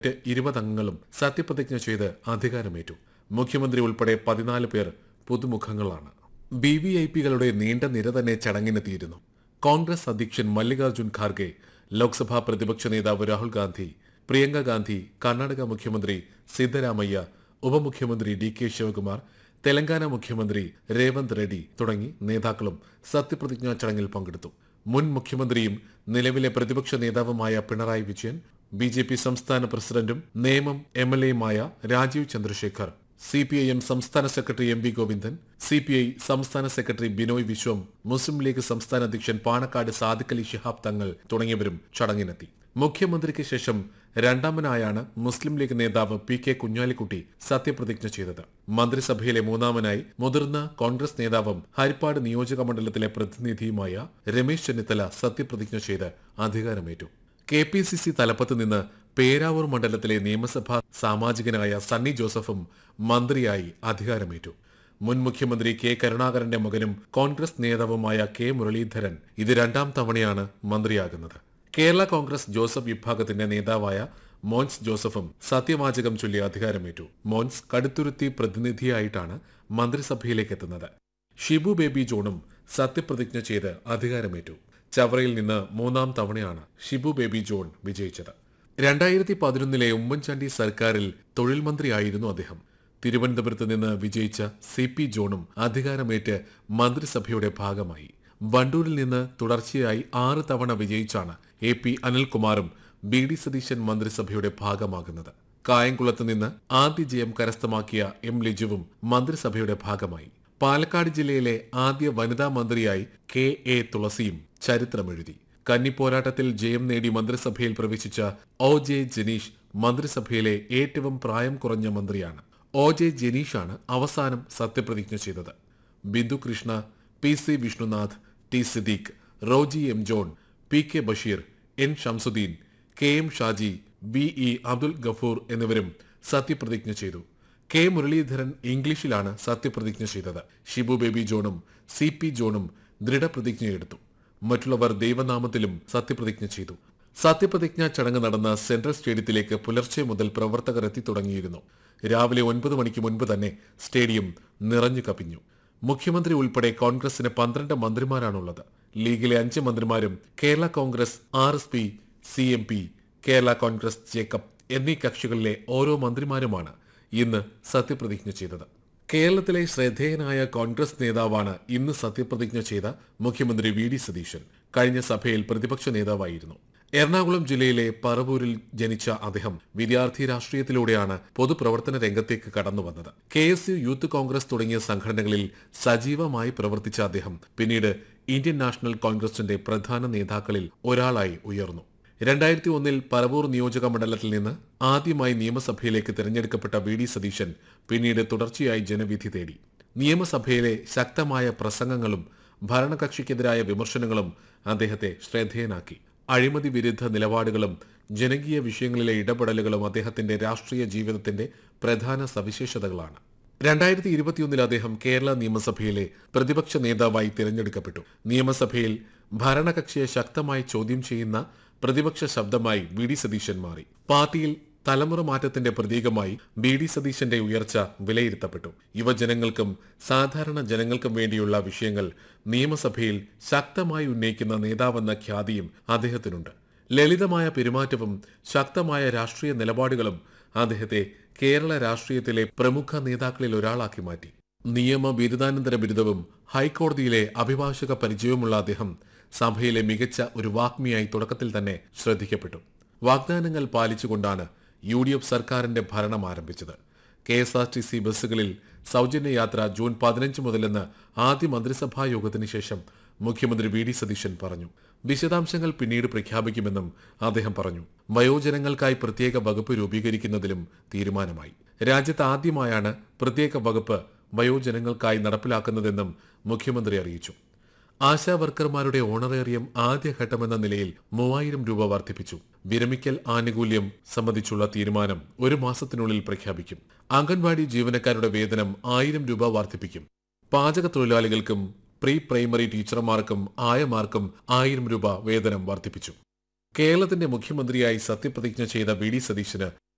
മറ്റ് ഇരുപത് അംഗങ്ങളും സത്യപ്രതിജ്ഞ ചെയ്ത് അധികാരമേറ്റു മുഖ്യമന്ത്രി ഉൾപ്പെടെ പതിനാല് പേർ പുതുമുഖങ്ങളാണ് ബി വി ഐ പികളുടെ നീണ്ട നിര തന്നെ ചടങ്ങിനെത്തിയിരുന്നു കോൺഗ്രസ് അധ്യക്ഷൻ മല്ലികാർജുൻ ഖാർഗെ ലോക്സഭാ പ്രതിപക്ഷ നേതാവ് രാഹുൽ ഗാന്ധി പ്രിയങ്ക ഗാന്ധി കർണാടക മുഖ്യമന്ത്രി സിദ്ധരാമയ്യ ഉപമുഖ്യമന്ത്രി ഡി കെ ശിവകുമാർ തെലങ്കാന മുഖ്യമന്ത്രി രേവന്ത് റെഡ്ഡി തുടങ്ങി നേതാക്കളും സത്യപ്രതിജ്ഞാ ചടങ്ങിൽ പങ്കെടുത്തു മുൻ മുഖ്യമന്ത്രിയും നിലവിലെ പ്രതിപക്ഷ നേതാവുമായ Pinarayi Vijayan B J P സംസ്ഥാന പ്രസിഡന്റും നേമം എം എൽ എയുമായ Rajeev Chandrasekhar C P I M സംസ്ഥാന secretary M V Govindan C P I സംസ്ഥാന സെക്രട്ടറി ബിനോയ് വിശ്വം മുസ്ലിം ലീഗ് സംസ്ഥാന അധ്യക്ഷൻ പാണക്കാട് സാദിഖ് അലി ശിഹാബ് തങ്ങൾ തുടങ്ങിയവരും ചടങ്ങിനെത്തി മുഖ്യമന്ത്രിക്ക് ശേഷം രണ്ടാമനായാണ് മുസ്ലിം ലീഗ് നേതാവ് പി കെ കുഞ്ഞാലിക്കുട്ടി സത്യപ്രതിജ്ഞ ചെയ്തത് മന്ത്രിസഭയിലെ മൂന്നാമനായി മുതിർന്ന കോൺഗ്രസ് നേതാവും ഹരിപ്പാട് നിയോജക മണ്ഡലത്തിലെ പ്രതിനിധിയുമായ രമേശ് ചെന്നിത്തല സത്യപ്രതിജ്ഞ ചെയ്ത് അധികാരമേറ്റു കെ പി സി സി തലപ്പത്ത് നിന്ന് പേരാവൂർ മണ്ഡലത്തിലെ നിയമസഭാ സാമാജികനായ സണ്ണി ജോസഫും മന്ത്രിയായി അധികാരമേറ്റു മുൻ മുഖ്യമന്ത്രി കെ കരുണാകരന്റെ മകനും കോൺഗ്രസ് നേതാവുമായ കെ മുരളീധരൻ ഇത് രണ്ടാം തവണയാണ് മന്ത്രിയാകുന്നത് കേരള കോൺഗ്രസ് ജോസഫ് വിഭാഗത്തിന്റെ നേതാവായ മോൻസ് ജോസഫും സത്യവാചകം ചൊല്ലി അധികാരമേറ്റു മോൻസ് കടുത്തുരുത്തി പ്രതിനിധിയായിട്ടാണ് മന്ത്രിസഭയിലേക്ക് എത്തുന്നത് ഷിബു ബേബി ജോണും സത്യപ്രതിജ്ഞ ചെയ്ത് അധികാരമേറ്റു ചവറയിൽ നിന്ന് മൂന്നാം തവണയാണ് ഷിബു ബേബി ജോൺ വിജയിച്ചത് രണ്ടായിരത്തി പതിനൊന്നിലെ ഉമ്മൻചാണ്ടി സർക്കാരിൽ തൊഴിൽ മന്ത്രിയായിരുന്നു അദ്ദേഹം തിരുവനന്തപുരത്ത് നിന്ന് വിജയിച്ച സി പി ജോണും അധികാരമേറ്റ് മന്ത്രിസഭയുടെ ഭാഗമായി വണ്ടൂരിൽ നിന്ന് തുടർച്ചയായി ആറ് തവണ വിജയിച്ചാണ് എ പി അനിൽകുമാറും ബി ഡി സതീശൻ മന്ത്രിസഭയുടെ ഭാഗമാകുന്നത് കായംകുളത്ത് നിന്ന് ആദ്യ ജയം കരസ്ഥമാക്കിയ എം ലിജുവും മന്ത്രിസഭയുടെ ഭാഗമായി പാലക്കാട് ജില്ലയിലെ ആദ്യ വനിതാ മന്ത്രിയായി കെ എ തുളസിയും ചരിത്രമെഴുതി കന്നിപ്പോരാട്ടത്തിൽ ജയം നേടി മന്ത്രിസഭയിൽ പ്രവേശിച്ച ഒ ജെ ജനീഷ് മന്ത്രിസഭയിലെ ഏറ്റവും പ്രായം കുറഞ്ഞ മന്ത്രിയാണ് ഒ ജെ ജനീഷാണ് അവസാനം സത്യപ്രതിജ്ഞ ചെയ്തത് Bindu Krishna P C Vishnunath T Siddique Roji M John P K Basheer N Shamsuddin K M Shaji B E Abdul Gafoor എന്നിവരും സത്യപ്രതിജ്ഞ ചെയ്തു കെ മുരളീധരൻ ഇംഗ്ലീഷിലാണ് സത്യപ്രതിജ്ഞ ചെയ്തത് ഷിബു ബേബി ജോണും സി പി ജോണും ദൃഢപ്രതിജ്ഞയെടുത്തു മറ്റുള്ളവർ ദൈവനാമത്തിലും സത്യപ്രതിജ്ഞ ചെയ്തു സത്യപ്രതിജ്ഞാ ചടങ്ങ് നടന്ന സെൻട്രൽ സ്റ്റേഡിയത്തിലേക്ക് പുലർച്ചെ മുതൽ പ്രവർത്തകർ എത്തി തുടങ്ങിയിരുന്നു രാവിലെ ഒൻപത് മണിക്ക് മുൻപ് തന്നെ സ്റ്റേഡിയം നിറഞ്ഞു കപ്പിഞ്ഞു മുഖ്യമന്ത്രി ഉൾപ്പെടെ കോൺഗ്രസിന് പന്ത്രണ്ട് മന്ത്രിമാരാണുള്ളത് ലീഗിലെ അഞ്ച് മന്ത്രിമാരും Kerala Congress R S P C M P Kerala Congress Jacob എന്നീ കക്ഷികളിലെ ഓരോ മന്ത്രിമാരുമാണ് ഇന്ന് സത്യപ്രതിജ്ഞ ചെയ്തത് കേരളത്തിലെ ശ്രദ്ധേയനായ കോൺഗ്രസ് നേതാവാണ് ഇന്ന് സത്യപ്രതിജ്ഞ ചെയ്ത മുഖ്യമന്ത്രി വി ഡി സതീശൻ കഴിഞ്ഞ സഭയിൽ പ്രതിപക്ഷ നേതാവായിരുന്നു എറണാകുളം ജില്ലയിലെ പറവൂരിൽ ജനിച്ച അദ്ദേഹം വിദ്യാർത്ഥി രാഷ്ട്രീയത്തിലൂടെയാണ് പൊതുപ്രവർത്തന രംഗത്തേക്ക് കടന്നുവന്നത് K S U youth Congress തുടങ്ങിയ സംഘടനകളിൽ സജീവമായി പ്രവർത്തിച്ച അദ്ദേഹം പിന്നീട് ഇന്ത്യൻ നാഷണൽ കോൺഗ്രസിന്റെ പ്രധാന നേതാക്കളിൽ ഒരാളായി ഉയർന്നു രണ്ടായിരത്തി ഒന്നിൽ പറവൂർ നിയോജക മണ്ഡലത്തിൽ നിന്ന് ആദ്യമായി നിയമസഭയിലേക്ക് തിരഞ്ഞെടുക്കപ്പെട്ട വി ഡി സതീശൻ പിന്നീട് തുടർച്ചയായി ജനവിധി തേടി നിയമസഭയിലെ ശക്തമായ പ്രസംഗങ്ങളും ഭരണകക്ഷിക്കെതിരായ വിമർശനങ്ങളും അദ്ദേഹത്തെ ശ്രദ്ധേയനാക്കി അഴിമതി വിരുദ്ധ നിലപാടുകളും ജനകീയ വിഷയങ്ങളിലെ ഇടപെടലുകളും അദ്ദേഹത്തിന്റെ രാഷ്ട്രീയ ജീവിതത്തിന്റെ പ്രധാന സവിശേഷതകളാണ് രണ്ടായിരത്തി ഇരുപത്തിയൊന്നിൽ അദ്ദേഹം കേരള നിയമസഭയിലെ പ്രതിപക്ഷ നേതാവായി തിരഞ്ഞെടുക്കപ്പെട്ടു നിയമസഭയിൽ ഭരണകക്ഷിയെ ശക്തമായി ചോദ്യം ചെയ്യുന്ന പ്രതിപക്ഷ ശബ്ദമായി വി ഡി സതീശൻ മാറി പാർട്ടിയിൽ തലമുറ മാറ്റത്തിന്റെ പ്രതീകമായി ബി ഡി സതീശന്റെ ഉയർച്ച വിലയിരുത്തപ്പെട്ടു യുവജനങ്ങൾക്കും സാധാരണ ജനങ്ങൾക്കും വേണ്ടിയുള്ള വിഷയങ്ങൾ നിയമസഭയിൽ ശക്തമായി ഉന്നയിക്കുന്ന നേതാവെന്ന ഖ്യാതിയും അദ്ദേഹത്തിനുണ്ട് ലളിതമായ പെരുമാറ്റവും ശക്തമായ രാഷ്ട്രീയ നിലപാടുകളും അദ്ദേഹത്തെ കേരള രാഷ്ട്രീയത്തിലെ പ്രമുഖ നേതാക്കളിൽ ഒരാളാക്കി മാറ്റി നിയമ ബിരുദാനന്തര ബിരുദവും ഹൈക്കോടതിയിലെ അഭിഭാഷക പരിചയവുമുള്ള അദ്ദേഹം സഭയിലെ മികച്ച ഒരു വാഗ്മിയായി തുടക്കത്തിൽ തന്നെ ശ്രദ്ധിക്കപ്പെട്ടു വാഗ്ദാനങ്ങൾ പാലിച്ചുകൊണ്ടാണ് യു ഡി എഫ് സർക്കാരിന്റെ ഭരണം ആരംഭിച്ചത് K S R T C ബസ്സുകളിൽ സൗജന്യ യാത്ര ജൂൺ പതിനഞ്ച് മുതലെന്ന് ആദ്യ മന്ത്രിസഭാ യോഗത്തിന് ശേഷം മുഖ്യമന്ത്രി വി ഡി സതീശൻ പറഞ്ഞു വിശദാംശങ്ങൾ പിന്നീട് പ്രഖ്യാപിക്കുമെന്നും അദ്ദേഹം പറഞ്ഞു വയോജനങ്ങൾക്കായി പ്രത്യേക വകുപ്പ് രൂപീകരിക്കുന്നതിലും തീരുമാനമായി രാജ്യത്ത് ആദ്യമായാണ് പ്രത്യേക വകുപ്പ് വയോജനങ്ങൾക്കായി നടപ്പിലാക്കുന്നതെന്നും മുഖ്യമന്ത്രി അറിയിച്ചു ആശാ വർക്കർമാരുടെ ഓണറേറിയം ആദ്യഘട്ടമെന്ന നിലയിൽ മൂവായിരം രൂപ വർദ്ധിപ്പിച്ചു വിരമിക്കൽ ആനുകൂല്യം സംബന്ധിച്ചുള്ള തീരുമാനം ഒരു മാസത്തിനുള്ളിൽ പ്രഖ്യാപിക്കും അംഗൻവാടി ജീവനക്കാരുടെ വേതനം ആയിരം രൂപ വർദ്ധിപ്പിക്കും പാചക തൊഴിലാളികൾക്കും പ്രീ പ്രൈമറി ടീച്ചർമാർക്കും ആയമാർക്കും ആയിരം രൂപ വേതനം വർദ്ധിപ്പിച്ചു കേരളത്തിന്റെ മുഖ്യമന്ത്രിയായി സത്യപ്രതിജ്ഞ ചെയ്ത വി ഡി സതീശന്